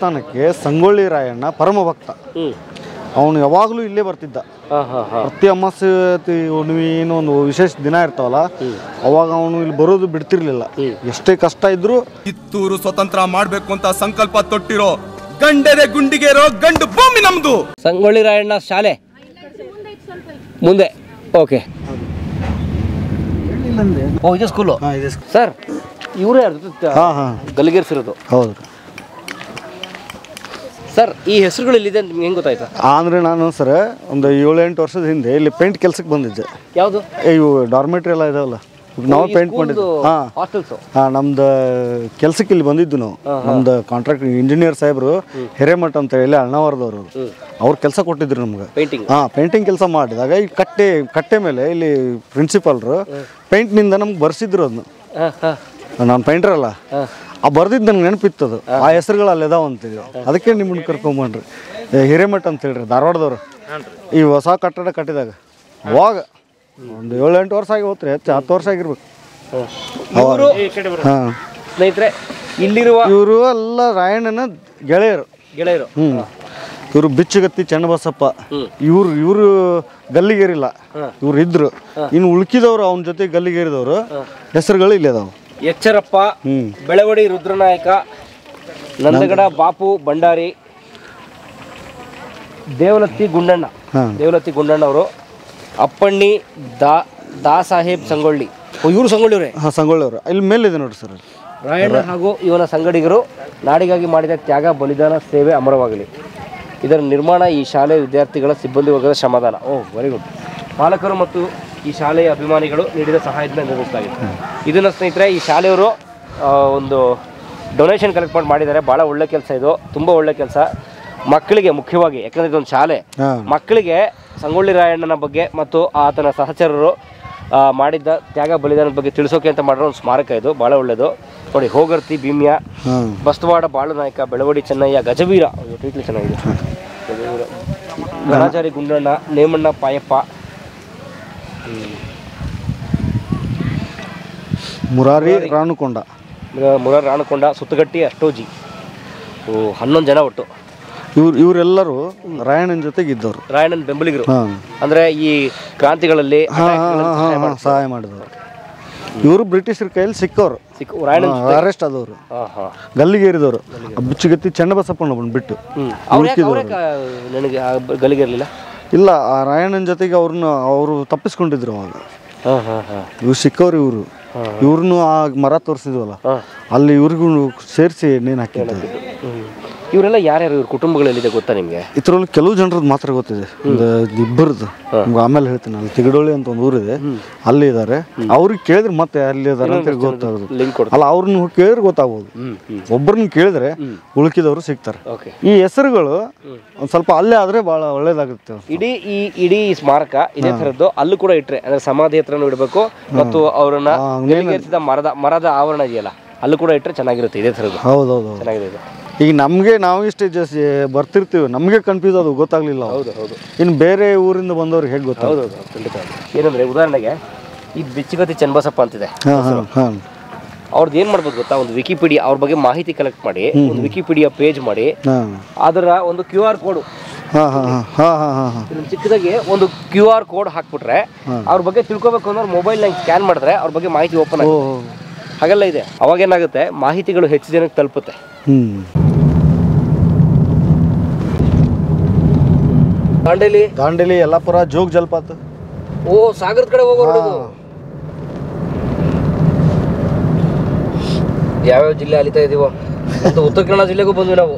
ದೇವಸ್ಥಾನಕ್ಕೆ ಸಂಗೊಳ್ಳಿ ರಾಯಣ್ಣ ಪರಮ ಭಕ್ತ ಹ್ಮ್ ಅವನು ಯಾವಾಗಲೂ ಇಲ್ಲೇ ಬರ್ತಿದ್ದ ಹಾ ಹಾ ಹಾ ಪ್ರತಿ ಅಮಾಸೆ ತಿ- ಹುಣ್ಣಿಮೆ ಏನೋ ಒಂದು ವಿಶೇಷ ದಿನ ಇರ್ತಾವಲ್ಲ ಅವಾಗ ಅವನು ಇಲ್ಲಿ ಬರೋದು ಬಿಡ್ತಿರ್ಲಿಲ್ಲ ಎಷ್ಟೇ ಕಷ್ಟ ಇದ್ರೂ ಕಿತ್ತೂರು ಸ್ವತಂತ್ರ ಮಾಡ್ಬೇಕು ಅಂತ ಸಂಕಲ್ಪ ತೊಟ್ಟಿರೋ ಗಂಡೆದೆ ಗುಂಡಿಗೆ ಇರೋ ಗಂಡು ಭೂಮಿ ನಮ್ದು ಸಂಗೊಳ್ಳಿ ರಾಯಣ್ಣ ಶಾಲೆ ಮುಂದೆ ಓಕೆ ಓ ಇದು ಸ್ಕೂಲು ಸರ್ ಇವರೇ ಹಾಂ ಹಾಂ ಗಲ್ಲಿಗೇರಿಸಿರೋದು ಹೌದು ಸರ್ ಈ ಹೆಸರುಗಳು ಇಲ್ಲಿದೆ ಅಂತ ನಿಮ್ಗೆ ಹೆಂಗೆ ಗೊತ್ತಾಯ್ತಾ ಅಂದರೆ ನಾನು ಸರ್ ಒಂದು ಏಳು ಎಂಟು ವರ್ಷದ ಹಿಂದೆ ಇಲ್ಲಿ ಪೇಂಟ್ ಕೆಲ್ಸಕ್ಕೆ ಬಂದಿದ್ದೆ ಯಾವುದು ಏ, ಇವು ಡಾರ್ಮೆಟ್ರಿ ಎಲ್ಲ ಇದಾವಲ್ಲ ಇವಾಗ ನಾವು ಪೇಂಟ್ ಮಾಡಿದ್ವಿ ಹಾಂ ಹಾಸ್ಟೆಲ್ಸು ಹಾಂ ನಮ್ದು ಕೆಲ್ಸಕ್ಕೆ ಇಲ್ಲಿ ಬಂದಿದ್ದು ನಾವು ನಮ್ದು ಕಾಂಟ್ರಾಕ್ಟ್ ಇಂಜಿನಿಯರ್ ಸಾಹೇಬರು ಹಿರೇಮಠ ಅಂತ ಹೇಳಿ ಅಣ್ಣವರದವರು ಅವ್ರು ಕೆಲಸ ಕೊಟ್ಟಿದ್ರು ನಮ್ಗೆ ಪೇಂಟಿಂಗ್ ಹಾಂ ಪೇಂಟಿಂಗ್ ಕೆಲಸ ಮಾಡಿದಾಗ ಈ ಕಟ್ಟೆ ಕಟ್ಟೆ ಮೇಲೆ ಇಲ್ಲಿ ಪ್ರಿನ್ಸಿಪಾಲ್ರು ಪೇಂಟ್ನಿಂದ ನಮ್ಗೆ ಬರ್ಸಿದ್ರು ಅದನ್ನ ಹಾಂ ಹಾಂ ನಾನು ಪೇಂಟರ್ ಅಲ್ಲ ಆ ಬರ್ದಿದ್ದು ನನಗೆ ನೆನಪಿತ್ತದು ಆ ಹೆಸರುಗಳು ಅಲ್ಲಿ ಇದಾವ ಅಂತಿದ್ವಿ ಅದಕ್ಕೆ ನಿಮ್ಮನ್ನ ಕರ್ಕೊಂಬನ್ರಿ ಏ, ಹಿರೇಮಠ ಅಂತ ಹೇಳ್ರಿ ಧಾರವಾಡದವ್ರು ಈ ಹೊಸ ಕಟ್ಟಡ ಕಟ್ಟಿದಾಗ ಅವಾಗ ಒಂದು ಏಳು ಎಂಟು ವರ್ಷ ಆಗಿ ಹೋತ್ರಿ ಹೆಚ್ಚು ಹತ್ತು ವರ್ಷ ಆಗಿರ್ಬೇಕು ಇವರು ಹಾಂ ಸ್ನೇಹಿತರೆ ಇಲ್ಲಿರುವ ಇವರು ಎಲ್ಲ ರಾಯಣ್ಣನ ಗೆಳೆಯರು ಗೆಳೆಯರು ಹ್ಞೂ ಇವರು ಬಿಚ್ಚುಗತ್ತಿ ಚನ್ನಬಸಪ್ಪ ಇವ್ರು ಇವರು ಗಲ್ಲಿಗೇರಿಲ್ಲ ಇವ್ರು ಇದ್ರು ಇನ್ನು ಉಳ್ಕಿದವರು ಅವನ ಜೊತೆ ಗಲ್ಲಿಗೇರಿದವರು ಹೆಸರುಗಳು ಇಲ್ಲಿ ಅದಾವ ಎಚ್ಚರಪ್ಪ ಹ್ಞೂ ಬೆಳವಡಿ ರುದ್ರನಾಯಕ ನಂದಗಡ ಬಾಪು ಭಂಡಾರಿ ದೇವಲತ್ತಿ ಗುಂಡಣ್ಣ ಹಾಂ ದೇವಲತ್ತಿ ಗುಂಡಣ್ಣ ಅವರು ಅಪ್ಪಣ್ಣಿ ದಾ ದಾ ಸಾಹೇಬ್ ಸಂಗೊಳ್ಳಿ ಓ ಇವರು ಸಂಗೊಳ್ಳಿಯವರೇ ಹಾಂ ಸಂಗೊಳ್ಳಿಯವರು ಇಲ್ಲಿ ಮೇಲಿದೆ ನೋಡ್ರಿ ಸರ್ ರಾಯಣ್ಣ ಹಾಗೂ ಇವನ ಸಂಗಡಿಗರು ನಾಡಿಗಾಗಿ ಮಾಡಿದ ತ್ಯಾಗ ಬಲಿದಾನ ಸೇವೆ ಅಮರವಾಗಲಿ ಇದರ ನಿರ್ಮಾಣ ಈ ಶಾಲೆಯ ವಿದ್ಯಾರ್ಥಿಗಳ ಸಿಬ್ಬಂದಿ ವರ್ಗದ ಶ್ರಮದಾನ ಓ ವೆರಿ ಗುಡ್ ಪಾಲಕರು ಮತ್ತು ಈ ಶಾಲೆಯ ಅಭಿಮಾನಿಗಳು ನೀಡಿದ ಸಹಾಯದಿಂದ ನಿರ್ಮಿಸಲಾಗಿದೆ ಇದನ್ನು ಸ್ನೇಹಿತರೆ ಈ ಶಾಲೆಯವರು ಆ, ಒಂದು ಡೊನೇಷನ್ ಕಲೆಕ್ಟ್ ಮಾಡಿ ಮಾಡಿದ್ದಾರೆ ಭಾಳ ಒಳ್ಳೆ ಕೆಲಸ ಇದು ತುಂಬ ಒಳ್ಳೆ ಕೆಲಸ ಮಕ್ಕಳಿಗೆ ಮುಖ್ಯವಾಗಿ ಯಾಕಂದರೆ ಇದೊಂದು ಶಾಲೆ ಹಾಂ ಮಕ್ಕಳಿಗೆ ಸಂಗೊಳ್ಳಿ ರಾಯಣ್ಣನ ಬಗ್ಗೆ ಮತ್ತು ಆತನ ಸಹಚರರು ಆ, ಮಾಡಿದ್ದ ತ್ಯಾಗ ಬಲಿದಾನದ ಬಗ್ಗೆ ತಿಳಿಸೋಕೆ ಅಂತ ಮಾಡಿರೋ ಒಂದು ಸ್ಮಾರಕ ಇದು ಭಾಳ ಒಳ್ಳೆಯದು ನೋಡಿ ಹೋಗರ್ತಿ ಭೀಮ್ಯ ಹಾಂ ಬಸ್ತವಾಡ ಬಾಳುನಾಯಕ ಬೆಳವಡಿ ಚೆನ್ನಯ್ಯ ಗಜವೀರ ಅಯ್ಯೋ, ಟೈಟ್ಲ್ ಚೆನ್ನಾಗಿದೆ ಗಜವೀರ ಗಣಾಚಾರಿ ಗುಂಡಣ್ಣ ನೇಮಣ್ಣ ಪಾಯಪ್ಪ ಮುರಾರಿ ರಾಣುಕೊಂಡ ಮ- ಮುರಾರ್ ರಾಣಕೊಂಡ ಸುತ್ತಗಟ್ಟಿ ಅಷ್ಟೋಜಿ ಓ ಹನ್ನೊಂದು ಜನ ಒಟ್ಟು ಇವ್ರು ಇವರೆಲ್ಲರೂ ರಾಯಣ್ಣನ ಜೊತೆಗೆ ಇದ್ದವರು ರಾಯಣ್ಣನ ಬೆಂಬಲಿಗರು ಹಾಂ ಅಂದ್ರೆ ಈ ಕ್ರಾಂತಿಗಳಲ್ಲಿ ಹಾಂ ಹಾಂ ಹಾಂ ಹಾಂ ಸಹಾಯ ಮಾಡಿದವರು ಇವರು ಬ್ರಿಟಿಷರ ಕೈಯಲ್ಲಿ ಸಿಕ್ಕವರು ಸಿಕ್ಕ ರಾಯಣ್ಣನ ಅರೆಸ್ಟ್ ಆದವರು ಹಾಂ ಹಾಂ ಗಲ್ಲಿಗೇರಿದವರು ಬಿಚ್ಚುಗತ್ತಿ ಚನ್ನಬಸಪ್ಪಣ್ಣ ಬಂದು ಬಿಟ್ಟು ಹ್ಞೂ ಅವ್ರು ಯಾಕೆ ಅವ್ರು ಯಾಕೆ ನನಗೆ ಆ ಬ- ಗಲಿಗಿರ್ಲಿಲ್ಲ ಇಲ್ಲ ಆ ರಾಯಣ್ಣನ ಜೊತೆಗೆ ಅವ್ರನ್ನ ಅವರು ತಪ್ಪಿಸ್ಕೊಂಡಿದ್ರು ಅವಾಗ ಹಾಂ ಹಾಂ ಹಾಂ ಇವ್ರು ಸಿಕ್ಕವ್ರು ಇವರು ಇವ್ರನ್ನು ಆ ಮರ ತೋರಿಸಿದ್ವಲ್ಲ ಅಲ್ಲಿ ಇವ್ರಿಗೂ ಸೇರಿಸಿ ನೇಣು ಹಾಕಿದ್ದು ಇವರೆಲ್ಲ ಯಾರ್ಯಾರು ಇವ್ರ ಕುಟುಂಬಗಳಲ್ಲಿದೆ ಗೊತ್ತಾ ನಿಮಗೆ ಇದ್ರಲ್ಲಿ ಕೆಲವು ಜನರದ್ದು ಮಾತ್ರ ಗೊತ್ತಿದೆ ಒಂದು ಇಬ್ಬರದ್ದು ನಿಮ್ಗೆ ಆಮೇಲೆ ಹೇಳ್ತೀನಿ ಅಲ್ಲಿ ತಿಗಡೋಳಿ ಅಂತ ಒಂದು ಊರಿದೆ ಅಲ್ಲಿ ಇದ್ದಾರೆ ಅವ್ರಿಗೆ ಕೇಳಿದ್ರೆ ಮತ್ತೆ ಅಲ್ಲಿ ಇದಾರೆ ಅಂತ ಗೊತ್ತಾಗೋದು ಲಿಂಕ್ ಕೊಡ್ತಾರೆ ಅಲ್ಲ ಅವ್ರನ್ನ ಕೇಳಿದ್ರೆ ಗೊತ್ತಾಗ್ಬೋದು ಹ್ಞೂ ಹ್ಞೂ ಒಬ್ಬರನ್ನ ಕೇಳಿದ್ರೆ ಉಳುಕಿದವರು ಸಿಗ್ತಾರೆ ಓಕೆ ಈ ಹೆಸರುಗಳು ಒಂದು ಸ್ವಲ್ಪ ಅಲ್ಲೇ ಆದ್ರೆ ಬಹಳ ಒಳ್ಳೇದಾಗುತ್ತೆ ಇಡೀ ಈ ಇಡೀ ಈ ಸ್ಮಾರಕ ಇದೇ ಥರದ್ದು ಅಲ್ಲೂ ಕೂಡ ಇಟ್ರೆ ಅಂದ್ರೆ ಸಮಾಧಿ ಹತ್ರನೂ ಇಡಬೇಕು ಮತ್ತು ಅವರನ್ನ ಗಲ್ಲಿಗೇರಿಸಿದ ಮರದ ಮರದ ಆವರಣ ಇದೆಯಲ್ಲ ಅಲ್ಲೂ ಕೂಡ ಇಟ್ರೆ ಚೆನ್ನಾಗಿರುತ್ತೆ ಇದೇ ಥರದ್ದು ಹೌದೌದು ಚೆನ್ನಾಗಿದೆ ಇದು ಈಗ ನಮಗೆ ನಾವು ಇಷ್ಟೇ ಜಸ್ ಬರ್ತಿರ್ತೀವಿ ನಮಗೆ ಕನ್ಫ್ಯೂಸ್ ಅದು ಗೊತ್ತಾಗ್ಲಿಲ್ಲ ಅವಾಗ. ಹೌದು ಹೌದು ಇನ್ನು ಬೇರೆ ಊರಿಂದ ಬಂದವ್ರಿಗೆ ಹೇಗೆ ಗೊತ್ತಾಗ ಹೌದು ಹೌದು ಖಂಡಿತ ಏನಂದ್ರೆ ಉದಾಹರಣೆಗೆ ಈ ಬಿಚ್ಚುಗತಿ ಚನ್ನಬಸಪ್ಪ ಅಂತಿದೆ ಹಾಂ ಹಾಂ ಹಾಂ ಅವ್ರದ್ದು ಏನು ಮಾಡ್ಬೋದು ಗೊತ್ತಾ ಒಂದು ವಿಕಿಪೀಡಿಯಾ ಅವ್ರ ಬಗ್ಗೆ ಮಾಹಿತಿ ಕಲೆಕ್ಟ್ ಮಾಡಿ ಒಂದು ವಿಕಿಪೀಡಿಯಾ ಪೇಜ್ ಮಾಡಿ ಹಾಂ ಅದರ ಒಂದು ಕ್ಯೂ ಆರ್ ಕೋಡ್ ಹಾಂ ಹಾಂ ಹಾಂ ಹಾಂ ಹಾಂ ಹಾಂ ಹಾಂ ಇದನ್ನ ಚಿಕ್ಕದಾಗಿ ಒಂದು ಕ್ಯೂ ಆರ್ ಕೋಡ್ ಹಾಕ್ಬಿಟ್ರೆ ಅವ್ರ ಬಗ್ಗೆ ತಿಳ್ಕೊಬೇಕು ಅಂದ್ರೆ ಮೊಬೈಲ್ ನಂಗೆ ಸ್ಕ್ಯಾನ್ ಮಾಡಿದ್ರೆ ಅವ್ರ ಬಗ್ಗೆ ಮಾಹಿತಿ ಓಪನ್ ಓ ಆಗುತ್ತೆ ಹಾಗೆಲ್ಲ ಇದೆ ಅವಾಗ ಏನಾಗುತ್ತೆ ಮಾಹಿತಿಗಳು ಹೆಚ್ಚು ಜನಕ್ಕೆ ತಲುಪುತ್ತೆ ಹ್ಞೂ ದಾಂಡೇಲಿ ದಾಂಡೇಲಿ ಯಲ್ಲಾಪುರ ಜೋಗ್ ಜಲಪಾತ ಓ ಸಾಗರದ ಕಡೆ ಹೋಗೋದು ಯಾವ್ಯಾವ ಜಿಲ್ಲೆ ಅಲಿತಾ ಇದೀವೋ ಮತ್ತು ಉತ್ತರ ಕನ್ನಡ ಜಿಲ್ಲೆಗೂ ಬಂದ್ವಿ ನಾವು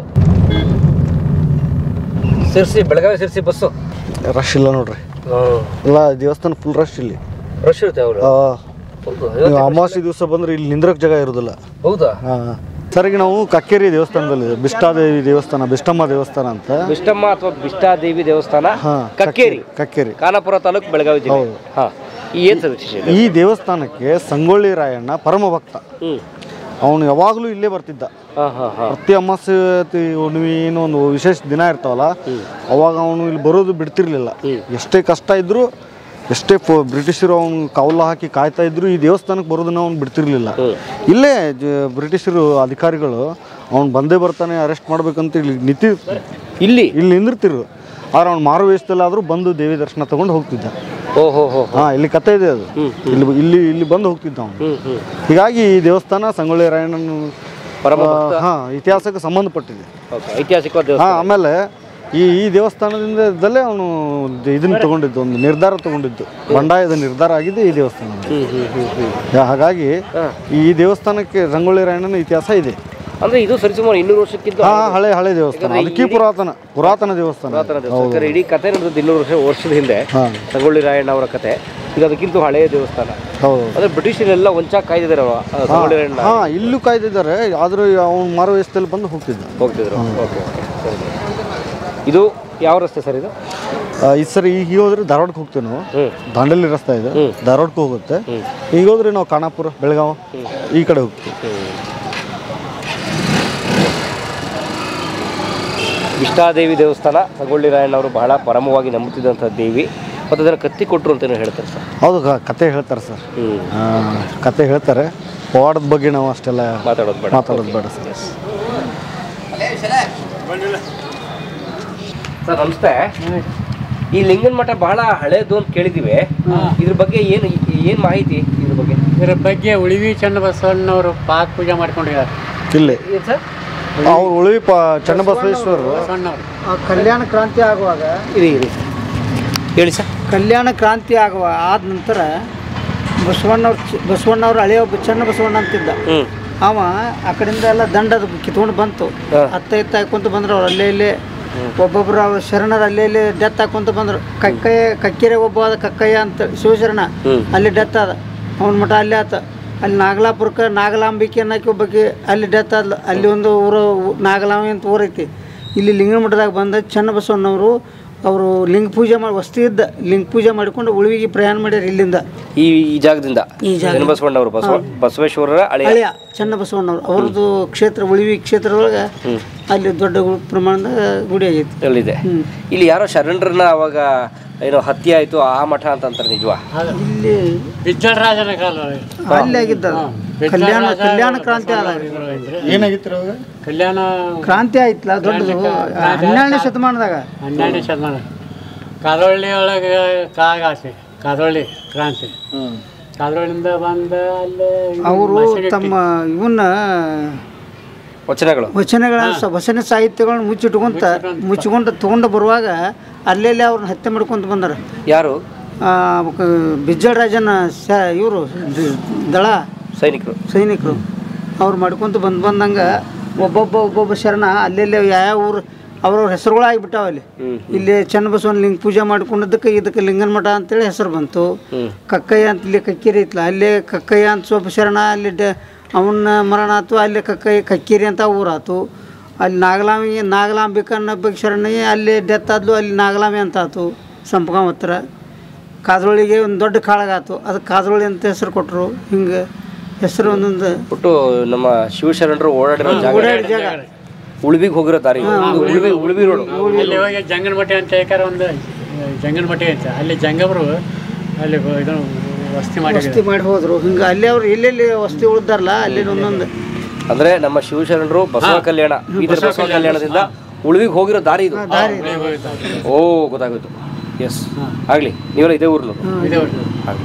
ಸಿರ್ಸಿ ಬೆಳಗಾವಿ ಸಿರ್ಸಿ ಬಸ್ಸು ರಶ್ ಇಲ್ಲ ನೋಡ್ರಿ ಎಲ್ಲ ದೇವಸ್ಥಾನ ಫುಲ್ ರಶ್ ಇಲ್ಲಿ ರಶ್ ಇರುತ್ತೆ ಅವರು ಆ, ನೀವು ಅಮಾವಾಸ್ಯೆ ದಿವಸ ಬಂದ್ರೆ ಇಲ್ಲಿ ನಿಂದ್ರಕ್ ಜಾಗ ಇರೋದಿಲ್ಲ ಹೌದಾ ಹಾಂ ಸರ್ ಈಗ ನಾವು ಕಕ್ಕೇರಿ ದೇವಸ್ಥಾನದಲ್ಲಿ ಬಿಷ್ಟಾದೇವಿ ದೇವಸ್ಥಾನ ಬಿಷ್ಟಮ್ಮ ದೇವಸ್ಥಾನ ಅಂತ ಬಿಷ್ಟಮ್ಮ ಅಥವಾ ಬಿಷ್ಟಾದೇವಿ ದೇವಸ್ಥಾನ ಹಾಂ ಕಕ್ಕೇರಿ ಕಕ್ಕೇರಿ ಖಾನಾಪುರ ತಾಲೂಕು ಬೆಳಗಾವಿ ಜಿಲ್ಲೆ ಹೌದು. ಹಾ ಈ ಏನ್ ಸರ್ ವಿಶೇಷ ಇದೆ? ಈ ದೇವಸ್ಥಾನಕ್ಕೆ ಸಂಗೊಳ್ಳಿ ರಾಯಣ್ಣ ಪರಮ ಭಕ್ತ ಹ್ಮ್ ಅವನು ಯಾವಾಗಲೂ ಇಲ್ಲೇ ಬರ್ತಿದ್ದ ಹಾ ಹಾ ಹಾ ಪ್ರತಿ ಅಮಾಸೆ ತಿ- ಹುಣ್ಣಿಮೆ ಏನೋ ಒಂದು ವಿಶೇಷ ದಿನ ಇರ್ತಾವಲ್ಲ ಅವಾಗ ಅವನು ಇಲ್ಲಿ ಬರೋದು ಬಿಡ್ತಿರ್ಲಿಲ್ಲ ಎಷ್ಟೇ ಕಷ್ಟ ಇದ್ರೂ ಎಷ್ಟೇ ಫೋ ಬ್ರಿಟಿಷರು ಅವನು ಕೌಲ ಹಾಕಿ ಕಾಯ್ತಾ ಇದ್ರು ಈ ದೇವಸ್ಥಾನಕ್ಕೆ ಬರೋದನ್ನ ಅವ್ನು ಬಿಡ್ತಿರ್ಲಿಲ್ಲ ಇಲ್ಲೇ ಜ- ಬ್ರಿಟಿಷರು ಅಧಿಕಾರಿಗಳು ಅವ್ನು ಬಂದೇ ಬರ್ತಾನೆ ಅರೆಸ್ಟ್ ಮಾಡ್ಬೇಕಂತ ಇಲ್ಲಿ ನಿಂತಿ ಇಲ್ಲಿ ಇಲ್ಲಿ ನಿಂದಿರ್ತಿರು ಆದ್ರೆ ಅವ್ನು ಮಾರು ವೇಷದಲ್ಲಾದರೂ ಬಂದು ದೇವಿ ದರ್ಶನ ತಗೊಂಡು ಹೋಗ್ತಿದ್ದ ಓ ಹೋ ಹೋ ಹಾಂ ಇಲ್ಲಿ ಕತೆ ಇದೆ ಅದು ಇಲ್ಲಿ ಇಲ್ಲಿ ಇಲ್ಲಿ ಬಂದು ಹೋಗ್ತಿದ್ದ ಅವನು ಹ್ಮ್ ಹ್ಮ್ ಹೀಗಾಗಿ ಈ ದೇವಸ್ಥಾನ ಸಂಗೊಳ್ಳಿ ರಾಯಣ್ಣನ ಪರಮ ಹಾಂ ಇತಿಹಾಸಕ್ಕೆ ಸಂಬಂಧಪಟ್ಟಿದೆ ಓಕೆ ಐತಿಹಾಸಿಕವಾದ ದೇವಸ್ಥಾನ ಹಾಂ ಆಮೇಲೆ ಈ ಈ ದೇವಸ್ಥಾನದಿಂದ ಇದ್ದಲ್ಲೇ ಅವನು ಇದನ್ನು ತಗೊಂಡಿದ್ದು ಒಂದು ನಿರ್ಧಾರ ತಗೊಂಡಿದ್ದು ಬಂಡಾಯದ ನಿರ್ಧಾರ ಆಗಿದ್ದು ಈ ದೇವಸ್ಥಾನ ಹ್ಮ್ ಹ್ಮ್ ಹ್ಮ್ ಹ್ಮ್ ಯಾ- ಹಾಗಾಗಿ ಈ ದೇವಸ್ಥಾನಕ್ಕೆ ಸಂಗೊಳ್ಳಿ ರಾಯಣ್ಣನ ಇತಿಹಾಸ ಇದೆ ಅಂದ್ರೆ ಇದು ಸರಿಸುಮಾರು ಇನ್ನೂರು ವರ್ಷಕ್ಕಿಂತ ಹಾ ಹಳೆ ಹಳೆ ದೇವಸ್ಥಾನ ಅದಕ್ಕೆ ಪುರಾತನ ಪುರಾತನ ದೇವಸ್ಥಾನ ಪುರಾತನ ದೇವಸ್ಥಾನ ಯಾಕಂದ್ರೆ ಇಡೀ ಕತೆ ನಡೆದದ್ದು ಇನ್ನೂರು ವರ್ಷ ವರ್ಷದ ಹಿಂದೆ ಹಾಂ ಸಂಗೊಳ್ಳಿ ರಾಯಣ್ಣ ಅವರ ಕತೆ ಇದು ಅದಕ್ಕಿಂತ ಹಳೆಯ ದೇವಸ್ಥಾನ ಹೌದು ಅಂದ್ರೆ ಬ್ರಿಟಿಷರೆಲ್ಲ ಒಂಚಾಗಿ ಕಾಯ್ದಿದ್ದಾರೆ ಅವ ಆ ಸಂಗೊಳ್ಳಿ ರಾಯಣ್ಣ ಹಾ ಇಲ್ಲೂ ಕಾಯ್ದಿದ್ದಾರೆ ಆದ್ರೂ ಅವ್ನು ಮಾರು ವಯಸ್ಸಲ್ಲಿ ಬಂದು ಹೋಗ್ತಿದ್ದ ಹೋಗ್ತಿದ್ರು ಓಕೆ ಇದು ಯಾವ ರಸ್ತೆ ಸರ್ ಇದು ಆ, ಈ ಸರಿ ಈಗ ಹೋದ್ರೆ ಧಾರವಾಡಕ್ಕೆ ಹೋಗ್ತೀವಿ ನಾವು ಹ್ಮ್ ದಾಂಡೇಲಿ ರಸ್ತೆ ಇದೆ ಧಾರವಾಡಕ್ಕೆ ಹೋಗುತ್ತೆ ಈಗ ಹೋದ್ರೆ ನಾವು ಖಾನಾಪುರ ಬೆಳಗಾವ ಈ ಕಡೆ ಹೋಗ್ತೀವಿ ಇಷ್ಟಾದೇವಿ ದೇವಸ್ಥಾನ ಸಂಗೊಳ್ಳಿ ರಾಯಣ್ಣ ಅವರು ಬಹಳ ಪರಮವಾಗಿ ನಂಬುತ್ತಿದ್ದಂಥ ದೇವಿ ಮತ್ತು ಅದನ್ನು ಕತ್ತಿ ಕೊಟ್ಟರು ಅಂತಲೂ ಹೇಳ್ತಾರೆ ಸರ್ ಹೌದು ಕ- ಕತೆ ಹೇಳ್ತಾರೆ ಸರ್ ಹ್ಞೂ ಆ, ಕತೆ ಹೇಳ್ತಾರೆ ಪವಾಡದ ಬಗ್ಗೆ ನಾವು ಅಷ್ಟೆಲ್ಲ ಮಾತಾಡೋದು ಬೇಡ ಮಾತಾಡೋದು ಬೇಡ ಸರ್ ಸರ್ ನಮಸ್ತೆ ಈ ಲಿಂಗನ ಮಠ ಬಹಳ ಹಳೇದು ಅಂತ ಕೇಳಿದ್ದೀವಿ ಇದ್ರ ಬಗ್ಗೆ ಏನು ಏನು ಮಾಹಿತಿ ಇದ್ರ ಬಗ್ಗೆ ಇದರ ಬಗ್ಗೆ ಉಳಿವಿ ಚನ್ನಬಸವಣ್ಣವರು ಪಾಕ್ ಪೂಜೆ ಮಾಡ್ಕೊಂಡಿದ್ದಾರೆ ಇಲ್ಲಿ ಏನು ಸರ್ ಅವ್ರು ಉಳಿವಿ ಪ ಚನ್ನಬಸವೇಶ್ವರರು ಬಸವಣ್ಣವರು ಆ ಕಲ್ಯಾಣ ಕ್ರಾಂತಿ ಆಗುವಾಗ ಇರಿ ಇರಿ ಹೇಳಿ ಸರ್ ಕಲ್ಯಾಣ ಕ್ರಾಂತಿ ಆಗುವ ಆದ ನಂತರ ಬಸವಣ್ಣವ್ರ ಚ- ಬಸವಣ್ಣವ್ರ ಹಳೆಯ ಒಬ್ಬ ಚನ್ನ ಬಸವಣ್ಣ ಅಂತಿದ್ದ ಹ್ಞೂ ಅವ ಆ ಕಡೆಯಿಂದ ಎಲ್ಲ ದಂಡದ ಕಿತ್ಕೊಂಡು ಬಂತು ಹತ್ತ ಎತ್ತ ಹಾಕೊಂತ ಬಂದ್ರು ಅವ್ರು ಅಲ್ಲೇ ಇಲ್ಲೇ ಒಬ್ಬೊಬ್ರು ಅವ್ರ ಶರಣರು ಅಲ್ಲೇ ಇಲ್ಲೇ ಡೆತ್ ಹಾಕೊಂತ ಬಂದ್ರು ಕಕ್ಕಯ್ಯ ಕಕ್ಕೆರೆ ಒಬ್ಬ ಆದ ಕಕ್ಕಯ್ಯ ಅಂತ ಶಿವಶರಣ ಅಲ್ಲಿ ಡೆತ್ ಆದ ಅವನ ಮಠ ಅಲ್ಲೇ ಆತ ಅಲ್ಲಿ ನಾಗಲಾಪುರಕ್ಕೆ ನಾಗಲಾಂಬಿಕೆ ಅನ್ನೋಕೆ ಒಬ್ಬಕ್ಕೆ ಅಲ್ಲಿ ಡೆತ್ ಆದ್ಲು ಅಲ್ಲಿ ಒಂದು ಊರು ನಾಗಲಾಂಬಿ ಅಂತ ಊರೈತಿ ಇಲ್ಲಿ ಲಿಂಗನ ಮಠದಾಗ ಬಂದ ಚನ್ನಬಸವಣ್ಣವರು ಅವರು ಲಿಂಗ ಪೂಜೆ ಮಾಡಿ ವಸ್ತಿ ಇದ್ದ ಲಿಂಗ ಪೂಜೆ ಮಾಡಿಕೊಂಡು ಉಳಿವಿಗೆ ಪ್ರಯಾಣ ಮಾಡ್ಯಾರ ಇಲ್ಲಿಂದ ಈ ಈ ಜಾಗದಿಂದ ಬಸವಣ್ಣವರು ಬಸವ ಬಸವೇಶ್ವರರ ಹಳೆಯ ಹಳೆಯ ಚನ್ನಬಸವಣ್ಣವ್ರು ಅವ್ರದ್ದು ಕ್ಷೇತ್ರ ಉಳಿವಿ ಕ್ಷೇತ್ರದೊಳಗೆ ಅಲ್ಲಿ ದೊಡ್ಡ ಗು- ಪ್ರಮಾಣದ ಗುಡಿ ಆಗೈತಿ ಅಲ್ಲಿದೆ ಇಲ್ಲಿ ಯಾರೋ ಶರಣರನ್ನ ಅವಾಗ ಏನೋ ಹತ್ಯೆ ಆಯ್ತು ಆ ಮಠ ಅಂತ ಅಂತಾರೆ ನಿಜವಾ ಇಲ್ಲಿ ಬಿಜ್ಜಳರಾಜನ ಕಾಲ ಅಲ್ಲಿ ಆಗಿದ್ದ ಅದು. ಕಲ್ಯಾಣ ಕಲ್ಯಾಣ ಕ್ರಾಂತಿ ಆದ ಏನಾಗಿತ್ತು ಅವಾಗ ಕಲ್ಯಾಣ ಕ್ರಾಂತಿ ಆಯ್ತಲ್ಲ ದೊಡ್ಡದು ಹನ್ನೆರಡನೇ ಶತಮಾನದಾಗ ಹನ್ನೆರಡನೇ ಶತಮಾನ ಕಾದೊಳ್ಳಿ ಒಳಗೆ ಕಾಗಾಸೆ ಕಾದೊಳ್ಳಿ ಕ್ರಾಂತಿ ಕಾದೊಳ್ಳಿಂದ ಬಂದ ಅಲ್ಲಿ ಇದು ಅವರು ಮಸೀದಿ ತಮ್ಮ ಇವನ್ನ ವಚನಗಳು ವಚನಗಳ ಸ- ವಚನ ಸಾಹಿತ್ಯಗಳನ್ನ ಮುಚ್ಚಿಟ್ಕೊಂತ ಮುಚ್ಚಿಕೊಂಡು ತಗೊಂಡು ಬರುವಾಗ ಅಲ್ಲೆಲ್ಲೇ ಅವ್ರನ್ನ ಹತ್ಯೆ ಮಾಡ್ಕೊಂತ ಬಂದಾರ ಯಾರು ಆ, ಕ- ಬಿಜ್ಜಳ ರಾಜನ ಸ ಇವರು ದಳ ಸೈನಿಕರು ಸೈನಿಕರು ಅವ್ರು ಮಾಡ್ಕೊಂತ ಬಂದು ಬಂದಂಗೆ ಒಬ್ಬೊಬ್ಬ ಒಬ್ಬೊಬ್ಬ ಶರಣ ಅಲ್ಲೆಲ್ಲೇ ಯಾವ ಊರು ಅವ್ರವ್ರ ಹೆಸರುಗಳು ಆಗಿಬಿಟ್ಟಾವ ಅಲ್ಲಿ ಇಲ್ಲಿ ಚನ್ನಬಸವನ ಲಿಂಗ ಪೂಜೆ ಮಾಡ್ಕೊಂಡಿದ್ದಕ್ಕೆ ಇದಕ್ಕೆ ಲಿಂಗನ ಮಠ ಅಂತೇಳಿ ಹೆಸರು ಬಂತು ಕಕ್ಕಯ್ಯ ಅಂತ ಇಲ್ಲಿ ಕಕ್ಕೇರಿ ಐತ್ಲ ಅಲ್ಲೇ ಕಕ್ಕಯ್ಯ ಅಂತ ಸ್ವಲ್ಪ ಶರಣ ಅಲ್ಲಿ ಡ ಅವನ ಮರಣ ಆತು ಅಲ್ಲಿ ಕಕ್ಕಯ್ಯ ಕಕ್ಕೇರಿ ಅಂತ ಊರಾತು ಅಲ್ಲಿ ನಾಗಲಾಮಿ ನಾಗಲಾಂಬಿಕ ಅನ್ನಬ್ಬ ಶರಣಿ ಅಲ್ಲಿ ಡೆತ್ ಆದ್ಲು ಅಲ್ಲಿ ನಾಗಲಾಮಿ ಅಂತ ಆತು ಸಂಪಗಾಂವ್ ಹತ್ರ ಕಾದ್ರೊಳಿಗೆ ಒಂದು ದೊಡ್ಡ ಕಾಳಗಾತು ಅದಕ್ಕೆ ಕಾದ್ರೊಳಿ ಅಂತ ಹೆಸರು ಕೊಟ್ಟರು ಹಿಂಗೆ ಹೆಸರು ಒಂದೊಂದು ಒಟ್ಟು ನಮ್ಮ ಶಿವಶರಣರು ಓಡಾಡಿರೋ ಜಾಗ ಓಡಾಡಿ ಜಾಗ ಉಳ್ವಿಗೆ ಹೋಗಿರೋ ದಾರಿ ಇದು ಉಳ್ವಿ ಉಳ್ವಿ ರೋಡ್ ಅಲ್ಲಿ ಹೋಗಿ ಜಂಗನಮಟ್ಟಿ ಅಂತ ಹೇಳ್ತಾರೆ ಒಂದು ಜಂಗನಮಟ್ಟಿ ಅಂತ ಅಲ್ಲಿ ಜಂಗಮರು ಅಲ್ಲಿ ಹೋ- ಇದನ್ನು ವಸ್ತಿ ಮಾಡಿದ್ದಾರೆ ವಸ್ತಿ ಮಾಡಿ ಹೋದ್ರು ಹಿಂಗೆ ಅಲ್ಲೇ ಅವ್ರು ಎಲ್ಲೆಲ್ಲಿ ವಸ್ತಿ ಉಳ್ದಾರಲ್ಲ ಅಲ್ಲಿ ಒಂದೊಂದು ಅಂದ್ರೆ ನಮ್ಮ ಶಿವಶರಣರು ಬಸವ ಕಲ್ಯಾಣ ಬೀದರ್ ಬಸವ ಕಲ್ಯಾಣದಿಂದ ಉಳ್ವಿಗೆ ಹೋಗಿರೋ ದಾರಿ ಇದು ಓ ಗೊತ್ತಾಗೋಯ್ತು ಎಸ್ ಆಗ್ಲಿ ನೀವೆಲ್ಲ ಇದೇ ಊರ್ಲು ಇದೆ ಒಟ್ಟು.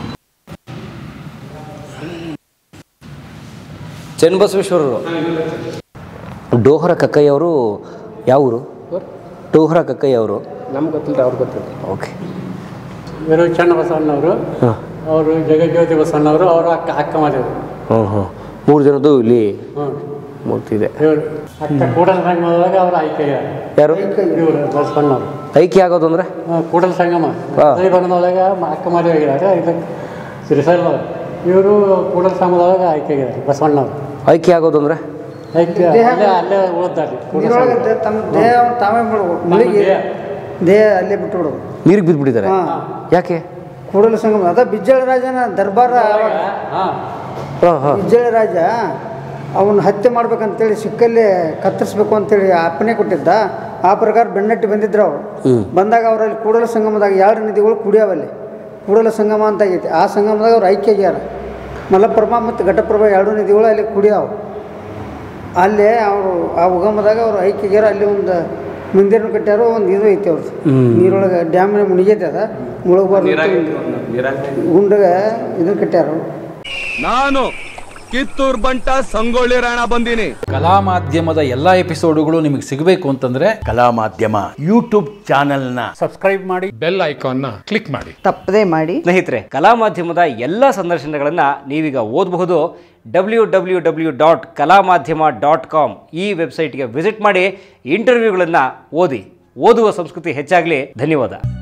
ಚನ್ನಬಸವೇಶ್ವರರು ಡೋಹರ ಕಕ್ಕಯ್ಯ ಅವರು ಯಾವ ಊರು ಡೋಹರ ಕಕ್ಕಯ್ಯ ಅವರು ನಮ್ಗೆ ಗೊತ್ತಿಲ್ಲ ಅವ್ರಿಗೆ ಗೊತ್ತಿಲ್ಲ ಓಕೆ ಇವರು ಚನ್ನಬಸವಣ್ಣವರು ಅವರು ಜಗಜ್ಯೋತಿ ಬಸವಣ್ಣವರು ಅವರು ಅಕ್ಕ ಅಕ್ಕ ಮಾಡಿದ್ರು ಹ್ಞೂ ಹ್ಞೂ ಮೂರು ಜನದ್ದು ಇಲ್ಲಿ ಹ್ಞೂ ಮೂರ್ತಿ ಇದೆ ಇವರು ಅಕ್ಕ ಕೂಡಲ ಸಂಗಮದೊಳಗೆ ಅವರು ಆಯ್ಕೆ ಯಾರು ಇವರು ಬಸವಣ್ಣವರು ಐಕ್ಯ ಆಗೋದು ಅಂದ್ರೆ ಆ, ಕೂಡಲ ಸಂಗಮ ಹಾ. ಬಣ್ಣದೊಳಗೆ ಅಕ್ಕ ಮದುವೆ ಆಗಿದ್ದಾರೆ ಇದಕ್ಕೆ ಸಿರಿಸಲ್ ಇವರು ಕೂಡಲ ಸಂಗಮದೊಳಗೆ ಆಯ್ಕೆ ಆಗಿದ್ದಾರೆ ಬಸವಣ್ಣವರು ಐಕ್ಯ ಆಗೋದು ಅಂದ್ರೆ ಆಯ್ಕೆ ಅಲ್ಲೇ ಅಲ್ಲೇ ಉಳಿದಾರೆ ಕೂಡಲ ಸಂಗಮ. ನೀರೊಳಗೆ ತಮ್ಮ ದೇಹ ತಾವೇ ಮಾಡ್ಬೇಕು ಮುಳುಗಿ ದೇಹ ಅಲ್ಲೇ ಬಿಟ್ಟು ಬಿಡೋದು ನೀರಿಗೆ ಬಿದ್ದುಬಿಟ್ಟಿದ್ದಾರೆ ಯಾಕೆ ಕೂಡಲ ಸಂಗಮ ಅದ ಬಿಜ್ಜಳ ರಾಜನ ದರ್ಬಾರ ಆವಾಗ ಹಾಂ ಹಾಂ ಹಾಂ ಬಿಜ್ಜಳ ರಾಜ ಅವನ್ನ ಹತ್ಯೆ ಮಾಡ್ಬೇಕಂತೇಳಿ ಸಿಕ್ಕಲ್ಲಿ ಕತ್ತರಿಸ್ಬೇಕು ಅಂತೇಳಿ ಅಪ್ಪನೆ ಕೊಟ್ಟಿದ್ದ ಆ ಪ್ರಕಾರ ಬೆನ್ನಟ್ಟಿ ಬಂದಿದ್ರು ಅವರು ಬಂದಾಗ ಅವರಲ್ಲಿ ಕೂಡಲ ಸಂಗಮದಾಗ ಎರಡು ನದಿಗಳು ಕುಡಿಯಾವಲ್ಲಿ ಕೂಡಲ ಸಂಗಮ ಅಂತ ಆಗೈತಿ ಆ ಸಂಗಮದಾಗ ಅವ್ರು ಐಕ್ಯ ಆಗ್ಯಾರ ಮಲಪ್ರಭಾ ಮತ್ತು ಘಟಪ್ರಭಾ ಎರಡು ನದಿಗಳು ಅಲ್ಲಿ ಕುಡಿಯಾವ ಅಲ್ಲೇ ಅವರು ಆ ಉಗಮದಾಗ ಅವ್ರು ಐಕ್ಯಗ್ಯಾರ ಅಲ್ಲಿ ಒಂದು ಮಂದಿರ ಕಟ್ಟ್ಯಾರೋ ಒಂದು ಇದು ಐತಿ ಅವ್ರದ್ದು ನೀರೊಳಗೆ ಡ್ಯಾಮ್ನ ಮುಣಿಗೈತೆ ಅದ ಮುಳುಗಬಾರ್ದು ಗುಂಡಗ ಇದನ್ನ ಕಟ್ಟ್ಯಾರ ಅವ್ರು. ನಾನು ಕಿತ್ತೂರ್ ಬಂಟ ಸಂಗೊಳ್ಳಿ ರಾಯಣ ಬಂದೀನಿ ಕಲಾ ಮಾಧ್ಯಮದ ಎಲ್ಲ ಎಪಿಸೋಡುಗಳು ನಿಮಗೆ ಸಿಗಬೇಕು ಅಂತಂದ್ರೆ ಕಲಾ ಮಾಧ್ಯಮ ಯೂಟ್ಯೂಬ್ ಚಾನೆಲ್ನ ಸಬ್ಸ್ಕ್ರೈಬ್ ಮಾಡಿ ಬೆಲ್ ಐಕಾನ್ನ ಕ್ಲಿಕ್ ಮಾಡಿ ತಪ್ಪದೇ ಮಾಡಿ ಸ್ನೇಹಿತರೆ ಕಲಾ ಮಾಧ್ಯಮದ ಎಲ್ಲ ಸಂದರ್ಶನಗಳನ್ನು ನೀವೀಗ ಓದಬಹುದು ಡಬ್ಲ್ಯೂ ಡಬ್ಲ್ಯೂ ಡಬ್ಲ್ಯೂ ಡಾಟ್ ಕಲಾ ಮಾಧ್ಯಮ ಡಾಟ್ ಕಾಮ್ ಈ ವೆಬ್ಸೈಟ್ಗೆ ವಿಸಿಟ್ ಮಾಡಿ ಇಂಟರ್ವ್ಯೂಗಳನ್ನು ಓದಿ ಓದುವ ಸಂಸ್ಕೃತಿ ಹೆಚ್ಚಾಗಲಿ ಧನ್ಯವಾದ